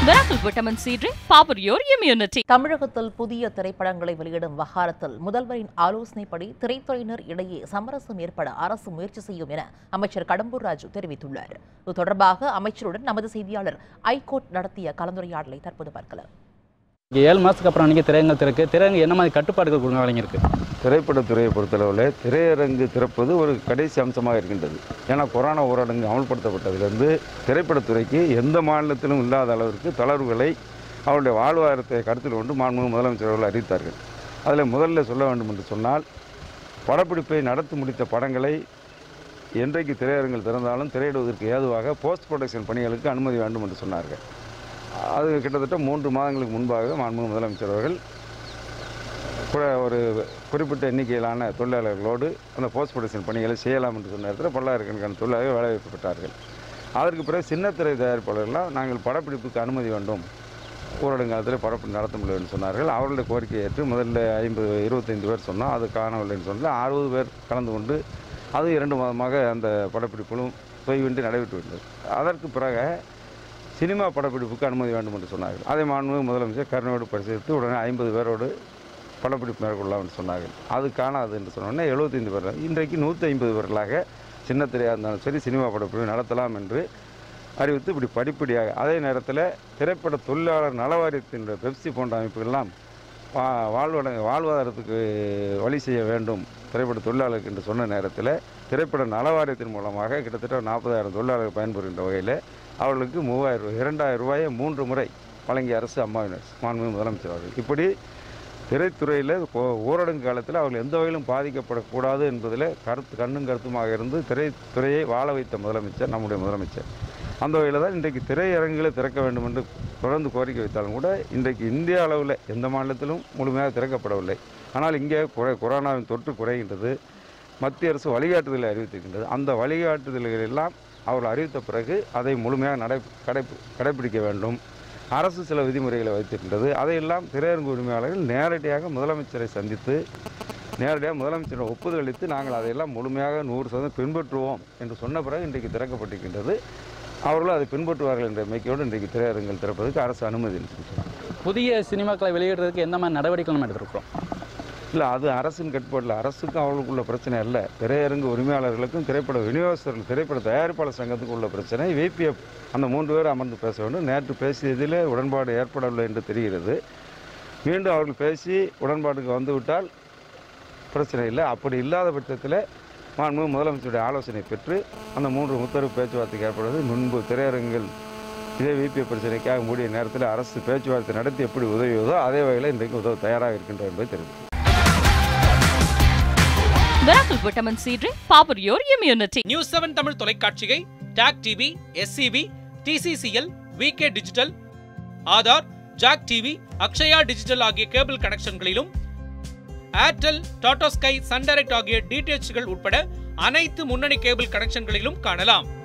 Miracle Vitamin C Drink, power your immunity. தமிழகத்தில் புதிய திரைப்படங்களை வெளியிடும் விவகாரத்தில் முதல்வரின் ஆலோசனைப்படி திரைத்துறையினர் இடையே சமரசம் ஏற்பட அரசு முயற்சி செய்யும் என அமைச்சர் கடம்பூர் ராஜு தெரிவித்துள்ளார் இது தொடர்பாக அமைச்சருடன் நமது செய்தியாளர் ஐகோர்ட் நடத்திய கலந்துரையாடலை தற்போது பார்க்கலாம் இங்கே ஏழு மாதத்துக்கு அப்புறம் நீங்கள் திரையரங்கு திறக்கு திரையரங்கு என்ன மாதிரி கட்டுப்பாடுகள் கொடுங்க கலைஞருக்கு திரைப்படத்துறையை பொறுத்தளவில் திரையரங்கு திறப்பது ஒரு கடைசி அம்சமாக இருக்கின்றது ஏன்னா கொரோனா ஊரடங்கு அமல்படுத்தப்பட்டதிலிருந்து திரைப்படத்துறைக்கு எந்த மாநிலத்திலும் இல்லாத அளவிற்கு தளர்வுகளை அவருடைய வாழ்வாதாரத்தை கருத்தில் கொண்டு மாண்புமிகு முதலமைச்சர் அவர்கள் அறிவித்தார்கள் அதில் முதல்ல சொல்ல வேண்டும் என்று சொன்னால் படப்பிடிப்பை நடத்தி முடித்த படங்களை என்றைக்கு திரையரங்கில் திறந்தாலும் திரையிடுவதற்கு ஏதுவாக போஸ்ட் ப்ரொடக்ஷன் பணிகளுக்கு அனுமதி வேண்டும் என்று சொன்னார்கள் அது கிட்டத்தட்ட மூன்று மாதங்களுக்கு முன்பாக மாண்புமிகு முதலமைச்சர் அவர்கள் கூட ஒரு குறிப்பிட்ட எண்ணிக்கையிலான தொழிலாளர்களோடு அந்த போஸ்ட் ப்ரொடக்ஷன் பணிகளை செய்யலாம் என்று சொன்ன நேரத்தில் பல்லாயிரக்கணக்கான தொழிலாளர்கள் வேலைவாய்ப்பு பெற்றார்கள் அதற்கு பிறகு சின்னத்திரை தயாரிப்பாளர்கள்லாம் நாங்கள் படப்பிடிப்புக்கு அனுமதி வேண்டும் ஊரடங்கு காலத்தில் படப்பிடிப்பு நடத்த முடியலன்னு சொன்னார்கள் அவர்களுடைய கோரிக்கையை ஏற்று முதல்ல ஐம்பது இருபத்தைந்து பேர் சொன்னோம் அது காணவில்லைன்னு சொன்னால் அறுபது பேர் கலந்து கொண்டு அது இரண்டு மாதமாக அந்த படப்பிடிப்புகளும் தொய்வின்றி நடைபெற்று வந்தது அதற்கு பிறகு சினிமா படப்பிடிப்புக்கு அனுமதி வேண்டும் என்று சொன்னார்கள் அதை மாண்புமிகு முதலமைச்சர் கருணையோடு பரிசீலித்து உடனே ஐம்பது பேரோடு படப்பிடிப்பு மேற்கொள்ளலாம் என்று சொன்னார்கள் அது காணாது என்று சொன்னோடனே எழுபத்தைந்து பேர் இன்றைக்கு நூற்றி ஐம்பது பேர்களாக சின்ன திரையாக இருந்தாலும் சரி சினிமா படப்பிடிப்பு நடத்தலாம் என்று அறிவித்து இப்படி படிப்படியாக அதே நேரத்தில் திரைப்பட தொழிலாளர் நலவாரியத்தினுடைய பெப்சி போன்ற அமைப்புகள்லாம் வா வாழ்வட வாழ்வாதாரத்துக்கு வழி செய்ய வேண்டும் திரைப்பட தொழிலாளருக்கு என்று சொன்ன நேரத்தில் திரைப்பட நலவாரியத்தின் மூலமாக கிட்டத்தட்ட நாற்பதாயிரம் தொழிலாளர்கள் பயன்பெறுகின்ற வகையில் அவர்களுக்கு மூவாயிரம் ரூபாய் இரண்டாயிரம் ரூபாயை மூன்று முறை வழங்கிய அரசு அம்மாவினர் மாண்புமிகு முதலமைச்சர் அவர்கள் இப்படி திரைத்துறையில் கொ- ஊரடங்கு காலத்தில் அவர்கள் எந்த வகையிலும் பாதிக்கப்படக்கூடாது என்பதில் கருத்து கண்ணும் கருத்துமாக இருந்து திரைத்துறையை வாழ வைத்த முதலமைச்சர் நம்முடைய முதலமைச்சர் அந்த வகையில் தான் இன்றைக்கு திரையரங்குகளை திறக்க வேண்டும் என்று தொடர்ந்து கோரிக்கை வைத்தாலும் கூட இன்றைக்கு இந்திய அளவில் எந்த மாநிலத்திலும் முழுமையாக திறக்கப்படவில்லை ஆனால் இங்கே குறை கொரோனாவின் தொற்று குறைகின்றது மத்திய அரசு வழிகாட்டுதலை அறிவித்திருக்கின்றது அந்த வழிகாட்டுதல்கள் எல்லாம் அவர்கள் அறிவித்த பிறகு அதை முழுமையாக நடை கடை கடைபிடிக்க வேண்டும் அரசு சில விதிமுறைகளை வைத்திருக்கின்றது அதையெல்லாம் திரையரங்கு உரிமையாளர்கள் நேரடியாக முதலமைச்சரை சந்தித்து நேரடியாக முதலமைச்சரிடம் ஒப்புதல் அளித்து நாங்கள் அதையெல்லாம் முழுமையாக நூறு சதவீதம் பின்பற்றுவோம் என்று சொன்ன பிறகு இன்றைக்கு திறக்கப்பட்டிருக்கின்றது அவர்களும் அதை பின்பற்றுவார்கள் என்ற நம்பிக்கையோடு இன்றைக்கு திரையரங்குகள் திறப்பதற்கு அரசு அனுமதி அளித்திருக்கிறது புதிய சினிமாக்களை வெளியிடுறதுக்கு எந்த மாதிரி நடவடிக்கை நம்ம எடுத்திருக்கிறோம் இல்லை அது அரசின் கட்டுப்பாட்டில் அரசுக்கும் அவர்களுக்குள்ள பிரச்சனை அல்ல திரையரங்கு உரிமையாளர்களுக்கும் திரைப்பட விநியோகஸ்தர்கள் திரைப்பட தயாரிப்பாளர் சங்கத்துக்கும் உள்ள பிரச்சனை விபிஎஃப் அந்த மூன்று பேர் அமர்ந்து பேச வேண்டும் நேற்று பேசியதில் உடன்பாடு ஏற்படவில்லை என்று தெரிகிறது மீண்டும் அவர்கள் பேசி உடன்பாட்டுக்கு வந்துவிட்டால் பிரச்சனை இல்லை அப்படி இல்லாத பட்சத்தில் மாண்பு முதலமைச்சருடைய ஆலோசனை பெற்று அந்த மூன்று முத்தரவு பேச்சுவார்த்தைக்கு ஏற்படுவது முன்பு திரையரங்குகள் இதே விபிஎஃப் பிரச்சனைக்காக மூடிய நேரத்தில் அரசு பேச்சுவார்த்தை நடத்தி எப்படி உதவியதோ அதே வகையில் இன்றைக்கு உதவ தயாராக இருக்கின்றோம் என்பதை தெரிவித்து Miracle Vitamin C Drink, power your immunity. News seven Tamil தொலைக்காட்சியை TAC TV SCV TCCL VK digital Aadhaar JAK TV Akshaya digital ஆகிய கேபிள் கனெக்ஷன்களிலும் Airtel Tata Sky Sun Direct ஆகிய டிடிஎச்கள் உட்பட அனைத்து முன்னணி கேபிள் கனெக்ஷன்களிலும் காணலாம்